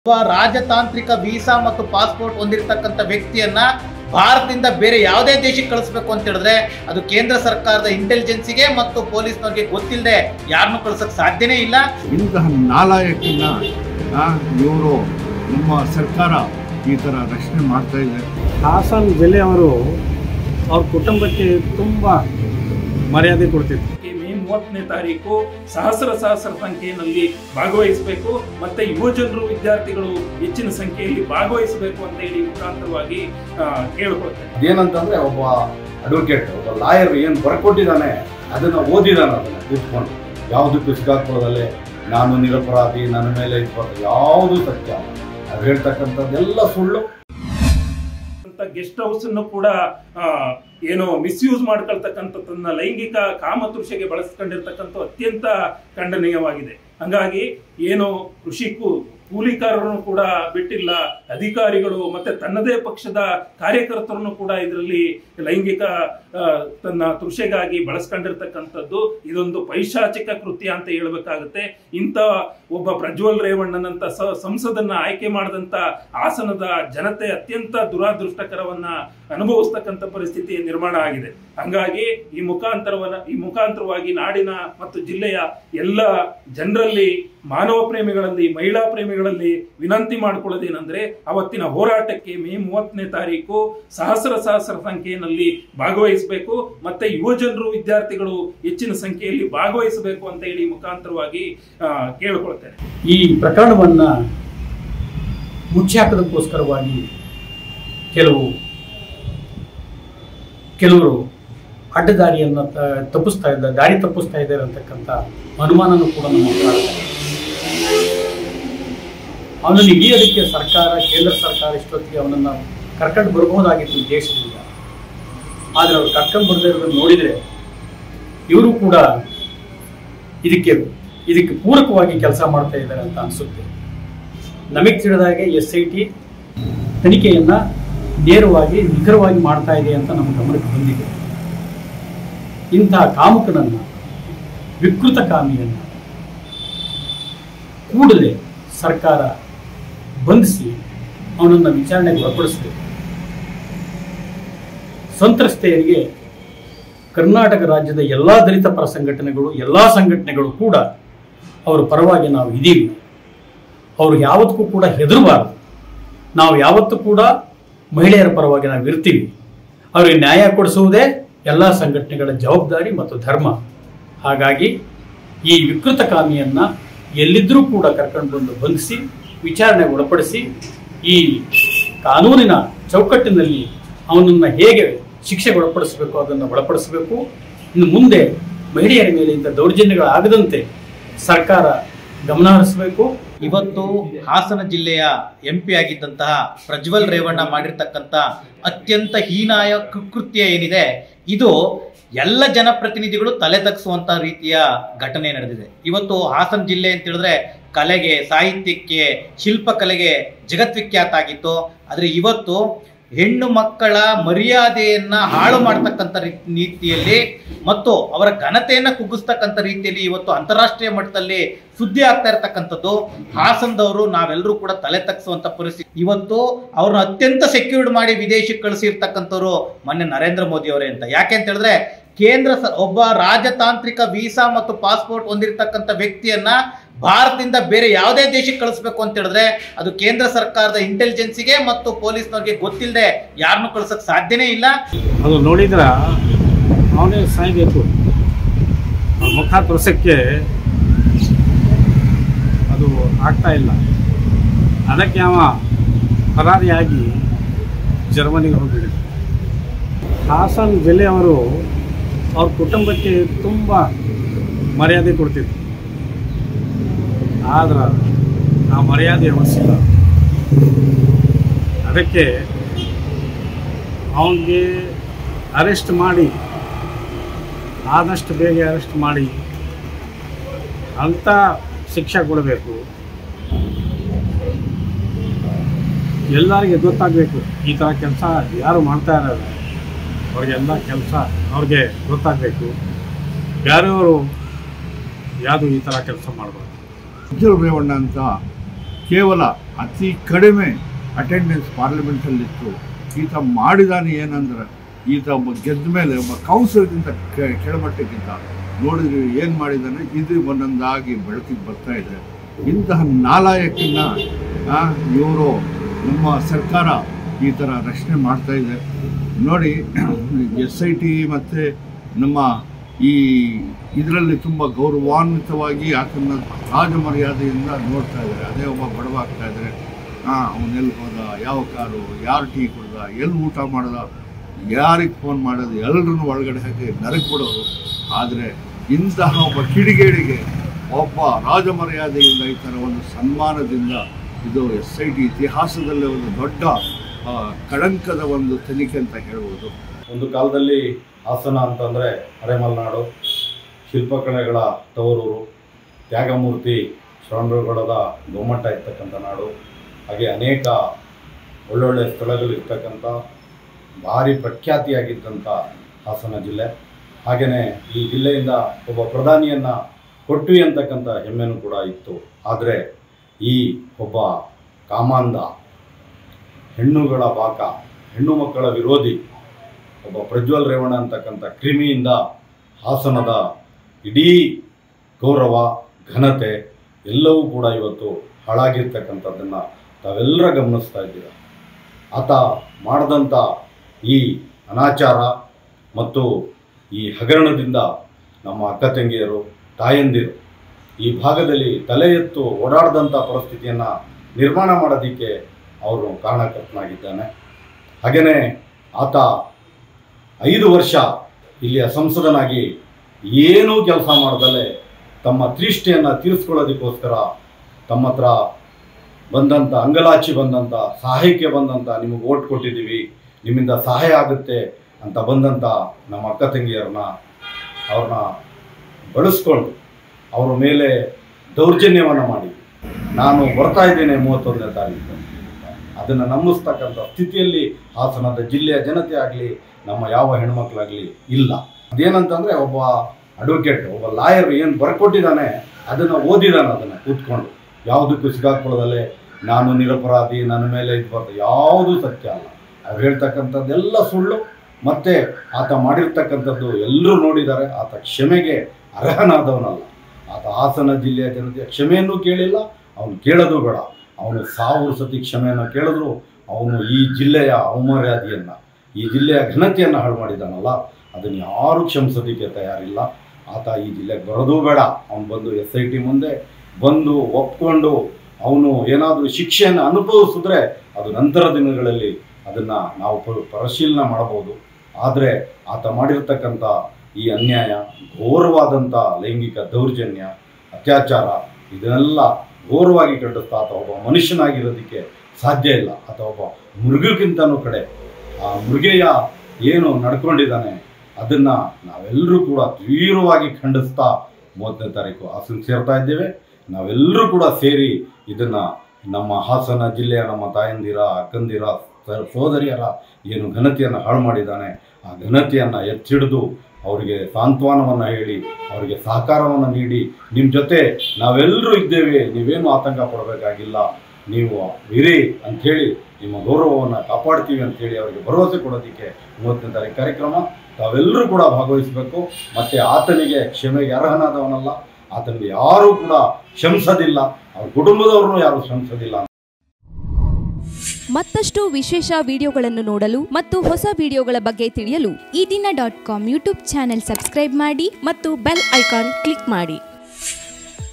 ಒಬ್ಬ ರಾಜತಾಂತ್ರಿಕ ವೀಸಾ ಮತ್ತು ಪಾಸ್ಪೋರ್ಟ್ ಹೊಂದಿರತಕ್ಕಂಥ ವ್ಯಕ್ತಿಯನ್ನ ಭಾರತದಿಂದ ಬೇರೆ ಯಾವುದೇ ದೇಶಕ್ಕೆ ಕಳಿಸ್ಬೇಕು ಅಂತ ಹೇಳಿದ್ರೆ ಅದು ಕೇಂದ್ರ ಸರ್ಕಾರದ ಇಂಟೆಲಿಜೆನ್ಸಿಗೆ ಮತ್ತು ಪೊಲೀಸ್ನವ್ರಿಗೆ ಗೊತ್ತಿಲ್ಲದೆ ಯಾರನ್ನೂ ಕಳ್ಸಕ್ ಸಾಧ್ಯನೇ ಇಲ್ಲ ಇಂತಹ ನಾಲಾಯಕಿನ ಇವರು ನಮ್ಮ ಸರ್ಕಾರ ಈ ಥರ ರಕ್ಷಣೆ ಮಾಡ್ತಾ ಇದೆ ಹಾಸನ್ ಜಿಲ್ಲೆ ಅವರು ಅವ್ರ ಕುಟುಂಬಕ್ಕೆ ತುಂಬ ಮರ್ಯಾದೆ ಕೊಡ್ತಿದ್ರು ಈ ಮೇ ಮೂವತ್ತನೇ ತಾರೀಕು ಸಹಸ್ರ ಸಹಸ್ರ ಸಂಖ್ಯೆಯಲ್ಲಿ ಭಾಗವಹಿಸಬೇಕು ಮತ್ತೆ ಯುವ ಜನರು ವಿದ್ಯಾರ್ಥಿಗಳು ಹೆಚ್ಚಿನ ಸಂಖ್ಯೆಯಲ್ಲಿ ಭಾಗವಹಿಸಬೇಕು ಅಂತ ಹೇಳಿ ಮುಖಾಂತರವಾಗಿ ಆ, ಕೇಳ್ಕೊಳ್ತೇನೆ ಏನಂತಂದ್ರೆ ಒಬ್ಬ ಅಡ್ವೊಕೇಟ್ ಒಬ್ಬ ಲಾಯರ್ ಏನು ಬರ್ಕೊಟ್ಟಿದ್ದಾನೆ ಅದನ್ನ ಓದಿದಾನೆ ಅದನ್ನ ಕೂತ್ಕೊಂಡು ಯಾವುದಕ್ಕೂ ಸಿಗಾಕೊಳ್ಳೋದಲ್ಲೇ ನಾನು ನಿರಪರಾಧಿ ನನ್ನ ಮೇಲೆ ಇಟ್ಕೊಂಡು ಯಾವುದು ಸತ್ಯ ಅಲ್ಲ. ಅವ್ರು ಹೇಳ್ತಕ್ಕಂಥದ್ದೆಲ್ಲ ಸುಳ್ಳು ಅಂತ ಗೆಸ್ಟ್ ಹೌಸ್ ಅನ್ನು ಕೂಡ ಆ, ಏನು ಮಿಸ್ಯೂಸ್ ಮಾಡ್ಕೊಳ್ತಕ್ಕಂಥದ್ದನ್ನ ಲೈಂಗಿಕ ಕಾಮತೃಷೆಗೆ ಬಳಸ್ಕೊಂಡಿರ್ತಕ್ಕಂಥ ಅತ್ಯಂತ ಖಂಡನೀಯವಾಗಿದೆ ಹಂಗಾಗಿ ಏನು ಕೃಷಿ ಕೂ- ಕೂಲಿಕಾರರನ್ನು ಕೂಡ ಬಿಟ್ಟಿಲ್ಲ ಅಧಿಕಾರಿಗಳು ಮತ್ತೆ ತನ್ನದೇ ಪಕ್ಷದ ಕಾರ್ಯಕರ್ತರನ್ನು ಕೂಡ ಇದರಲ್ಲಿ ಲೈಂಗಿಕ ಆ, ತನ್ನ ತೃಷೆಗಾಗಿ ಬಳಸ್ಕೊಂಡಿರ್ತಕ್ಕಂಥದ್ದು ಇದೊಂದು ಪೈಶಾಚಿಕ ಕೃತ್ಯ ಅಂತ ಹೇಳ್ಬೇಕಾಗುತ್ತೆ ಇಂಥ ಒಬ್ಬ ಪ್ರಜ್ವಲ್ ರೇವಣ್ಣನಂತ ಸ- ಸಂಸದನ್ನ ಆಯ್ಕೆ ಮಾಡಿದಂತ ಹಾಸನದ ಜನತೆ ಅತ್ಯಂತ ದುರಾದೃಷ್ಟಕರವನ್ನ ಅನುಭವಿಸ್ತಕ್ಕಂಥ ಪರಿಸ್ಥಿತಿ ನಿರ್ಮಾಣ ಆಗಿದೆ ಹಂಗಾಗಿ ಈ ಮುಖಾಂತರವನ್ನ ಈ ಮುಖಾಂತರವಾಗಿ ನಾಡಿನ ಮತ್ತು ಜಿಲ್ಲೆಯ ಎಲ್ಲ ಜನರಲ್ಲಿ ಮಾನವ ಪ್ರೇಮಿಗಳಲ್ಲಿ ಮಹಿಳಾ ಪ್ರೇಮಿಗಳಲ್ಲಿ ವಿನಂತಿ ಮಾಡ್ಕೊಳ್ಳೋದೇನೆಂದ್ರೆ ಅವತ್ತಿನ ಹೋರಾಟಕ್ಕೆ ಮೇ ಮೂವತ್ತನೇ ತಾರೀಕು ಸಹಸ್ರ ಸಹಸ್ರ ಸಂಖ್ಯೆಯಲ್ಲಿ ಭಾಗವಹಿಸಬೇಕು ಮತ್ತೆ ಯುವ ಜನರು ವಿದ್ಯಾರ್ಥಿಗಳು ಹೆಚ್ಚಿನ ಸಂಖ್ಯೆಯಲ್ಲಿ ಭಾಗವಹಿಸಬೇಕು ಅಂತ ಹೇಳಿ ಮುಖಾಂತರವಾಗಿ ಆ, ಕೇಳ್ಕೊಳ್ತೇನೆ ಈ ಪ್ರಕರಣವನ್ನು ಮುಚ್ಚಾಕೋದಕ್ಕೋಸ್ಕರವಾಗಿ ಕೆಲವು ಕೆಲವರು ಅಡ್ಡದಾರಿಯನ್ನು ತ- ತಪ್ಪಿಸ್ತಾ ಇದ್ದಾರೆ ದಾರಿ ತಪ್ಪಿಸ್ತಾ ಇದ್ದಾರೆ ಅಂತಕ್ಕಂಥ ಅನುಮಾನನೂ ಕೂಡ ನಮ್ಮ ಕಾಡುತ್ತೆ. ಅವನನ್ನು ಹಿಡಿಯೋದಕ್ಕೆ ಸರ್ಕಾರ ಕೇಂದ್ರ ಸರ್ಕಾರ ಇಷ್ಟೊತ್ತಿಗೆ ಅವನನ್ನು ಕರ್ಕೊಂಡು ಬರ್ಬೋದಾಗಿತ್ತು ಈ ದೇಶದಿಂದ ಆದರೆ ಅವ್ರು ಕರ್ಕೊಂಡು ಬರ್ದೇ ಇರೋದನ್ನು ನೋಡಿದರೆ ಇವರು ಕೂಡ ಇದಕ್ಕೆ ಇದಕ್ಕೆ ಪೂರಕವಾಗಿ ಕೆಲಸ ಮಾಡ್ತಾ ಇದ್ದಾರೆ ಅಂತ ಅನಿಸುತ್ತೆ ನಮಗೆ ತಿಳಿದಾಗೆ ಎಸ್ ಐ ಟಿ ತನಿಖೆಯನ್ನು ನೇರವಾಗಿ ನಿಖರವಾಗಿ ಮಾಡ್ತಾ ಇದೆ ಅಂತ ನಮ್ಮ ಗಮನಕ್ಕೆ ಬಂದಿದೆ ಇಂತಹ ಕಾಮುಕನನ್ನು ವಿಕೃತ ಕಾಮಿಯನ್ನು ಕೂಡಲೇ ಸರ್ಕಾರ ಬಂಧಿಸಿ ಅವನನ್ನು ವಿಚಾರಣೆಗೆ ಒಳಪಡಿಸಬೇಕು ಸಂತ್ರಸ್ತೆಯರಿಗೆ ಕರ್ನಾಟಕ ರಾಜ್ಯದ ಎಲ್ಲ ದಲಿತ ಪರ ಸಂಘಟನೆಗಳು ಎಲ್ಲ ಸಂಘಟನೆಗಳು ಕೂಡ ಅವರ ಪರವಾಗಿ ನಾವು ಇದ್ದೀವಿ ಅವರು ಯಾವತ್ತೂ ಕೂಡ ಹೆದರಬಾರದು ನಾವು ಯಾವತ್ತೂ ಕೂಡ ಮಹಿಳೆಯರ ಪರವಾಗಿ ನಾವು ಇರ್ತೀವಿ ಅವರಿಗೆ ನ್ಯಾಯ ಕೊಡಿಸುವುದೇ ಎಲ್ಲ ಸಂಘಟನೆಗಳ ಜವಾಬ್ದಾರಿ ಮತ್ತು ಧರ್ಮ ಹಾಗಾಗಿ ಈ ವಿಕೃತ ಕಾಮಿಯನ್ನು ಎಲ್ಲಿದ್ದರೂ ಕೂಡ ಕರ್ಕೊಂಡು ಬಂದು ಬಂಧಿಸಿ ವಿಚಾರಣೆಗೆ ಒಳಪಡಿಸಿ ಈ ಕಾನೂನಿನ ಚೌಕಟ್ಟಿನಲ್ಲಿ ಅವನನ್ನು ಹೇಗೆ ಶಿಕ್ಷೆಗೆ ಒಳಪಡಿಸಬೇಕು ಅದನ್ನು ಒಳಪಡಿಸಬೇಕು ಇನ್ನು ಮುಂದೆ ಮಹಿಳೆಯರ ಮೇಲೆ ಇಂಥ ದೌರ್ಜನ್ಯಗಳಾಗದಂತೆ ಸರ್ಕಾರ ಗಮನ ಹರಿಸಬೇಕು ಇವತ್ತು ಹಾಸನ ಜಿಲ್ಲೆಯ ಎಂ ಪಿ ಆಗಿದ್ದಂತಹ ಪ್ರಜ್ವಲ್ ರೇವಣ್ಣ ಮಾಡಿರ್ತಕ್ಕಂಥ ಅತ್ಯಂತ ಹೀನಾಯ ಕೃತ್ಯ ಏನಿದೆ ಇದು ಎಲ್ಲ ಜನಪ್ರತಿನಿಧಿಗಳು ತಲೆ ತಗ್ಸುವಂತ ರೀತಿಯ ಘಟನೆ ನಡೆದಿದೆ ಇವತ್ತು ಹಾಸನ ಜಿಲ್ಲೆ ಅಂತ ಹೇಳಿದ್ರೆ ಕಲೆಗೆ ಸಾಹಿತ್ಯಕ್ಕೆ ಶಿಲ್ಪಕಲೆಗೆ ಜಗತ್ವಿಖ್ಯಾತ ಆಗಿತ್ತು ಆದರೆ ಇವತ್ತು ಹೆಣ್ಣು ಮಕ್ಕಳ ಮರ್ಯಾದೆಯನ್ನ ಹಾಳು ಮಾಡ್ತಕ್ಕಂಥ ರೀ- ರೀತಿಯಲ್ಲಿ ಮತ್ತು ಅವರ ಘನತೆಯನ್ನ ಕುಗ್ಗಿಸ್ತಕ್ಕಂಥ ರೀತಿಯಲ್ಲಿ ಇವತ್ತು ಅಂತಾರಾಷ್ಟ್ರೀಯ ಮಟ್ಟದಲ್ಲಿ ಸುದ್ದಿ ಆಗ್ತಾ ಇರತಕ್ಕಂಥದ್ದು ಹಾಸನದವರು ನಾವೆಲ್ಲರೂ ಕೂಡ ತಲೆ ತಗ್ಸುವಂತ ಪರಿಸ್ಥಿತಿ ಇವತ್ತು ಅವ್ರನ್ನ ಅತ್ಯಂತ ಸೆಕ್ಯೂರ್ಡ್ ಮಾಡಿ ವಿದೇಶಕ್ಕೆ ಕಳಿಸಿರ್ತಕ್ಕಂಥವ್ರು ಮೊನ್ನೆ ನರೇಂದ್ರ ಮೋದಿ ಅವರೇ ಅಂತ ಯಾಕೆ ಅಂತ ಹೇಳಿದ್ರೆ ಕೇಂದ್ರ ಸ- ಒಬ್ಬ ರಾಜತಾಂತ್ರಿಕ ವೀಸಾ ಮತ್ತು ಪಾಸ್ಪೋರ್ಟ್ ಹೊಂದಿರತಕ್ಕಂಥ ವ್ಯಕ್ತಿಯನ್ನ ಭಾರತದಿಂದ ಬೇರೆ ಯಾವುದೇ ದೇಶಕ್ಕೆ ಕಳಿಸ್ಬೇಕು ಅಂತ ಹೇಳಿದ್ರೆ ಅದು ಕೇಂದ್ರ ಸರ್ಕಾರದ ಇಂಟೆಲಿಜೆನ್ಸಿಗೆ ಮತ್ತು ಪೊಲೀಸ್ನವ್ರಿಗೆ ಗೊತ್ತಿಲ್ಲದೆ ಯಾರನ್ನೂ ಕಳ್ಸಕ್ ಸಾಧ್ಯನೇ ಇಲ್ಲ ಅದು ನೋಡಿದ್ರೆ ಅವನೇ ಸಾಯ್ಬೇಕು ಅವ್ನ ಮುಖ ತೋರ್ಸಕ್ಕೆ ಅದು ಆಗ್ತಾ ಇಲ್ಲ ಅದಕ್ಕೆ ಅವ ಪರಾರಿಯಾಗಿ ಜರ್ಮನಿಗೆ ಹೋಗಿದ್ದ ಹಾಸನ್ ಜಿಲ್ಲೆಯವರು ಅವ್ರ ಕುಟುಂಬಕ್ಕೆ ತುಂಬ ಮರ್ಯಾದೆ ಕೊಡ್ತಿದ್ರು ಆದ್ರೆ ಆ ಮರ್ಯಾದೆ ಉಳಿಸಿಲ್ಲ ಅದಕ್ಕೆ ಅವನಿಗೆ ಅರೆಸ್ಟ್ ಮಾಡಿ ಆದಷ್ಟು ಬೇಗ ಅರೆಸ್ಟ್ ಮಾಡಿ ಅಂಥ ಶಿಕ್ಷೆ ಕೊಡಬೇಕು ಎಲ್ಲರಿಗೆ ಗೊತ್ತಾಗಬೇಕು ಈ ಥರ ಕೆಲಸ ಯಾರು ಮಾಡ್ತಾ ಇರೋದು ಅವ್ರಿಗೆಲ್ಲ ಕೆಲಸ ಅವ್ರಿಗೆ ಗೊತ್ತಾಗಬೇಕು ಯಾರ್ಯಾರು ಯಾವುದು ಈ ಥರ ಕೆಲಸ ಮಾಡಬಾರ್ದು ಉಜ್ವಲ್ ರೇವಣ್ಣ ಅಂತ ಕೇವಲ ಅತಿ ಕಡಿಮೆ ಅಟೆಂಡೆನ್ಸ್ ಪಾರ್ಲಿಮೆಂಟಲ್ಲಿತ್ತು ಈತ ಮಾಡಿದಾನೆ ಏನಂದ್ರೆ ಈತ ಒಬ್ಬ ಗೆದ್ದ ಮೇಲೆ ಒಬ್ಬ ಕೌನ್ಸಿಲ್ಗಿಂತ ಕೆ- ಕೆಳಮಟ್ಟಕ್ಕಿಂತ ನೋಡಿದ್ರೆ ಏನು ಮಾಡಿದಾನೆ ಇದು ಒಂದೊಂದಾಗಿ ಬೆಳಕಿಗೆ ಬರ್ತಾ ಇದೆ ಇಂತಹ ನಾಲಾಯಕನ್ನ ಇವರು ನಮ್ಮ ಸರ್ಕಾರ ಈ ಥರ ರಕ್ಷಣೆ ಮಾಡ್ತಾ ಇದೆ ನೋಡಿ ಎಸ್ ಐ ಟಿ ಮತ್ತು ನಮ್ಮ ಈ ಇದರಲ್ಲಿ ತುಂಬ ಗೌರವಾನ್ವಿತವಾಗಿ ಆತನ ರಾಜಮರ್ಯಾದೆಯಿಂದ ನೋಡ್ತಾ ಇದ್ದಾರೆ ಅದೇ ಒಬ್ಬ ಬಡವ ಆಗ್ತಾ ಇದ್ದಾರೆ ಹಾಂ ಅವನೆಲ್ಲಿ ಹೋದ ಯಾವ ಕಾರು ಯಾರು ಟೀ ಕುಡ್ದ ಎಲ್ಲಿ ಊಟ ಮಾಡ್ದ ಯಾರಿಗೆ ಫೋನ್ ಮಾಡೋದು ಎಲ್ಲರನ್ನು ಒಳಗಡೆ ಹಾಕಿ ನರಕ್ ಬಿಡೋರು ಆದರೆ ಇಂತಹ ಒಬ್ಬ ಕಿಡಿಗೇಡಿಗೆ ಒಬ್ಬ ರಾಜಮರ್ಯಾದೆಯಿಂದ ಈ ಥರ ಒಂದು ಸನ್ಮಾನದಿಂದ ಇದು ಎಸ್ ಐ ಟಿ ಇತಿಹಾಸದಲ್ಲೇ ಒಂದು ದೊಡ್ಡ ಆ, ಕಳಂಕದ ಒಂದು ತನಿಖೆ ಅಂತ ಹೇಳ್ಬೋದು ಒಂದು ಕಾಲದಲ್ಲಿ ಹಾಸನ ಅಂತಂದರೆ ಅರೆಮಲೆನಾಡು ಶಿಲ್ಪಕಲೆಗಳ ತವರೂರು ತ್ಯಾಗಮೂರ್ತಿ ಶ್ರವಣಬೆಳಗೊಳದ ಗೊಮ್ಮಟ ಇರ್ತಕ್ಕಂಥ ನಾಡು ಹಾಗೆ ಅನೇಕ ಒಳ್ಳೊಳ್ಳೆ ಸ್ಥಳಗಳು ಇರ್ತಕ್ಕಂಥ ಭಾರಿ ಪ್ರಖ್ಯಾತಿಯಾಗಿದ್ದಂಥ ಹಾಸನ ಜಿಲ್ಲೆ ಹಾಗೆಯೇ ಈ ಜಿಲ್ಲೆಯಿಂದ ಒಬ್ಬ ಪ್ರಧಾನಿಯನ್ನು ಕೊಟ್ವಿ ಅಂತಕ್ಕಂಥ ಹೆಮ್ಮೆನೂ ಕೂಡ ಇತ್ತು ಆದರೆ ಈ ಒಬ್ಬ ಕಾಮಾಂಧ ಹೆಣ್ಣುಗಳ ಬಾಕ ಹೆಣ್ಣು ಮಕ್ಕಳ ವಿರೋಧಿ ಒಬ್ಬ ಪ್ರಜ್ವಲ್ ರೇವಣ್ಣ ಅಂತಕ್ಕಂಥ ಕ್ರಿಮಿಯಿಂದ ಹಾಸನದ ಇಡೀ ಗೌರವ ಘನತೆ ಎಲ್ಲವೂ ಕೂಡ ಇವತ್ತು ಹಾಳಾಗಿರ್ತಕ್ಕಂಥದ್ದನ್ನು ತಾವೆಲ್ಲರ ಗಮನಿಸ್ತಾ ಇದ್ದೀರ ಆತ ಮಾಡಿದಂಥ ಈ ಅನಾಚಾರ ಮತ್ತು ಈ ಹಗರಣದಿಂದ ನಮ್ಮ ಅಕ್ಕ ತಂಗಿಯರು ತಾಯಂದಿರು ಈ ಭಾಗದಲ್ಲಿ ತಲೆ ಎತ್ತು ಓಡಾಡದಂಥ ಪರಿಸ್ಥಿತಿಯನ್ನು ನಿರ್ಮಾಣ ಮಾಡೋದಕ್ಕೆ ಅವರು ಕಾರಣಕರ್ತನಾಗಿದ್ದಾನೆ ಹಾಗೆಯೇ ಆತ ಐದು ವರ್ಷ ಇಲ್ಲಿಯ ಸಂಸದನಾಗಿ ಏನೂ ಕೆಲಸ ಮಾಡದಲ್ಲೇ ತಮ್ಮ ತ್ರಿಷ್ಠೆಯನ್ನು ತೀರಿಸ್ಕೊಳ್ಳೋದಕ್ಕೋಸ್ಕರ ತಮ್ಮ ಹತ್ರ ಬಂದಂಥ ಅಂಗಲಾಚಿ ಬಂದಂಥ ಸಹಾಯಕ್ಕೆ ಬಂದಂಥ ನಿಮಗೆ ಓಟ್ ಕೊಟ್ಟಿದ್ದೀವಿ ನಿಮ್ಮಿಂದ ಸಹಾಯ ಆಗುತ್ತೆ ಅಂತ ಬಂದಂಥ ನಮ್ಮ ಅಕ್ಕ ತಂಗಿಯರನ್ನ ಅವ್ರನ್ನ ಬಳಸ್ಕೊಂಡು ಅವರ ಮೇಲೆ ದೌರ್ಜನ್ಯವನ್ನು ಮಾಡಿ ನಾನು ಬರ್ತಾ ಇದ್ದೇನೆ ಮೂವತ್ತೊಂದನೇ ತಾರೀಕು ಅದನ್ನು ನಂಬಿಸ್ತಕ್ಕಂಥ ಸ್ಥಿತಿಯಲ್ಲಿ ಹಾಸನದ ಜಿಲ್ಲೆಯ ಜನತೆ ಆಗಲಿ ನಮ್ಮ ಯಾವ ಹೆಣ್ಮಕ್ಳಾಗಲಿ ಇಲ್ಲ ಅದೇನಂತಂದರೆ ಒಬ್ಬ ಅಡ್ವೊಕೇಟ್ ಒಬ್ಬ ಲಾಯರ್ ಏನು ಬರ್ಕೊಟ್ಟಿದ್ದಾನೆ ಅದನ್ನು ಓದಿದಾನೆ ಅದನ್ನು ಕೂತ್ಕೊಂಡು ಯಾವುದಕ್ಕೂ ಸಿಗಾಕೊಳ್ಳದಲ್ಲೇ ನಾನು ನಿರಪರಾಧಿ ನನ್ನ ಮೇಲೆ ಇದು ಬರ್ತದೆ ಯಾವುದೂ ಸತ್ಯ ಅಲ್ಲ ಅವ್ರು ಹೇಳ್ತಕ್ಕಂಥದ್ದೆಲ್ಲ ಸುಳ್ಳು ಮತ್ತೆ ಆತ ಮಾಡಿರ್ತಕ್ಕಂಥದ್ದು ಎಲ್ಲರೂ ನೋಡಿದ್ದಾರೆ ಆತ ಕ್ಷಮೆಗೆ ಅರ್ಹನಾದವನಲ್ಲ ಆತ ಹಾಸನ ಜಿಲ್ಲೆಯ ಜನತೆಯ ಕ್ಷಮೆಯನ್ನು ಕೇಳಿಲ್ಲ ಅವನು ಕೇಳೋದು ಬೇಡ ಅವನು ಸಾವಿರ ಸತಿ ಕ್ಷಮೆಯನ್ನು ಕೇಳಿದ್ರು ಅವನು ಈ ಜಿಲ್ಲೆಯ ಅವಮರ್ಯಾದೆಯನ್ನು ಈ ಜಿಲ್ಲೆಯ ಘನತೆಯನ್ನು ಹಾಳು ಮಾಡಿದ್ದಾನಲ್ಲ ಅದನ್ನು ಯಾರೂ ಕ್ಷಮಿಸೋದಕ್ಕೆ ತಯಾರಿಲ್ಲ ಆತ ಈ ಜಿಲ್ಲೆಗೆ ಬರೋದೂ ಬೇಡ ಅವನು ಬಂದು ಎಸ್ ಐ ಟಿ ಮುಂದೆ ಬಂದು ಒಪ್ಕೊಂಡು ಅವನು ಏನಾದರೂ ಶಿಕ್ಷೆಯನ್ನು ಅನುಭವಿಸಿದ್ರೆ ಅದು ನಂತರ ದಿನಗಳಲ್ಲಿ ಅದನ್ನು ನಾವು ಪ- ಪರಿಶೀಲನೆ ಮಾಡಬಹುದು ಆದರೆ ಆತ ಮಾಡಿರ್ತಕ್ಕಂಥ ಈ ಅನ್ಯಾಯ ಘೋರವಾದಂಥ ಲೈಂಗಿಕ ದೌರ್ಜನ್ಯ ಅತ್ಯಾಚಾರ ಇದನ್ನೆಲ್ಲ ಘೋರವಾಗಿ ಖಂಡಿಸ್ತಾ ಆತ ಒಬ್ಬ ಮನುಷ್ಯನಾಗಿರೋದಕ್ಕೆ ಸಾಧ್ಯ ಇಲ್ಲ ಆತ ಒಬ್ಬ ಮೃಗಕ್ಕಿಂತನೂ ಕಡೆ ಆ ಮೃಗೆಯ ಏನು ನಡ್ಕೊಂಡಿದ್ದಾನೆ ಅದನ್ನು ನಾವೆಲ್ಲರೂ ಕೂಡ ತೀವ್ರವಾಗಿ ಖಂಡಿಸ್ತಾ ಮೂವತ್ತನೇ ತಾರೀಕು ಹಾಸನ ಸೇರ್ತಾ ಇದ್ದೇವೆ ನಾವೆಲ್ಲರೂ ಕೂಡ ಸೇರಿ ಇದನ್ನು ನಮ್ಮ ಹಾಸನ ಜಿಲ್ಲೆಯ ನಮ್ಮ ತಾಯಂದಿರ ಅಕ್ಕಂದಿರ ಸ- ಸೋದರಿಯರ ಏನು ಘನತೆಯನ್ನು ಹಾಳು ಮಾಡಿದ್ದಾನೆ ಆ ಘನತೆಯನ್ನು ಎತ್ತಿಡಿದು ಅವರಿಗೆ ಸಾಂತ್ವನವನ್ನು ಹೇಳಿ ಅವರಿಗೆ ಸಹಕಾರವನ್ನು ನೀಡಿ ನಿಮ್ಮ ಜೊತೆ ನಾವೆಲ್ಲರೂ ಇದ್ದೇವೆ ನೀವೇನು ಆತಂಕ ಪಡಬೇಕಾಗಿಲ್ಲ ನೀವು ಇರಿ ಅಂಥೇಳಿ ನಿಮ್ಮ ಗೌರವವನ್ನು ಕಾಪಾಡ್ತೀವಿ ಅಂಥೇಳಿ ಅವರಿಗೆ ಭರವಸೆ ಕೊಡೋದಕ್ಕೆ ಮೂವತ್ತನೇ ತಾರೀಕು ಕಾರ್ಯಕ್ರಮ ತಾವೆಲ್ಲರೂ ಕೂಡ ಭಾಗವಹಿಸಬೇಕು ಮತ್ತು ಆತನಿಗೆ ಕ್ಷಮೆಗೆ ಅರ್ಹನಾದವನಲ್ಲ ಆತನಿಗೆ ಯಾರೂ ಕೂಡ ಕ್ಷಮಿಸೋದಿಲ್ಲ ಅವ್ರ ಕುಟುಂಬದವ್ರನ್ನೂ ಯಾರೂ ಕ್ಷಮಿಸೋದಿಲ್ಲ ಮತ್ತಷ್ಟು ವಿಶೇಷ ವಿಡಿಯೋಗಳನ್ನು ನೋಡಲು ಮತ್ತು ಹೊಸ ವಿಡಿಯೋಗಳ ಬಗ್ಗೆ ತಿಳಿಯಲು Ee Dina dot com YouTube channel subscribe ಮಾಡಿ ಮತ್ತು ಬೆಲ್ ಐಕಾನ್ ಕ್ಲಿಕ್ ಮಾಡಿ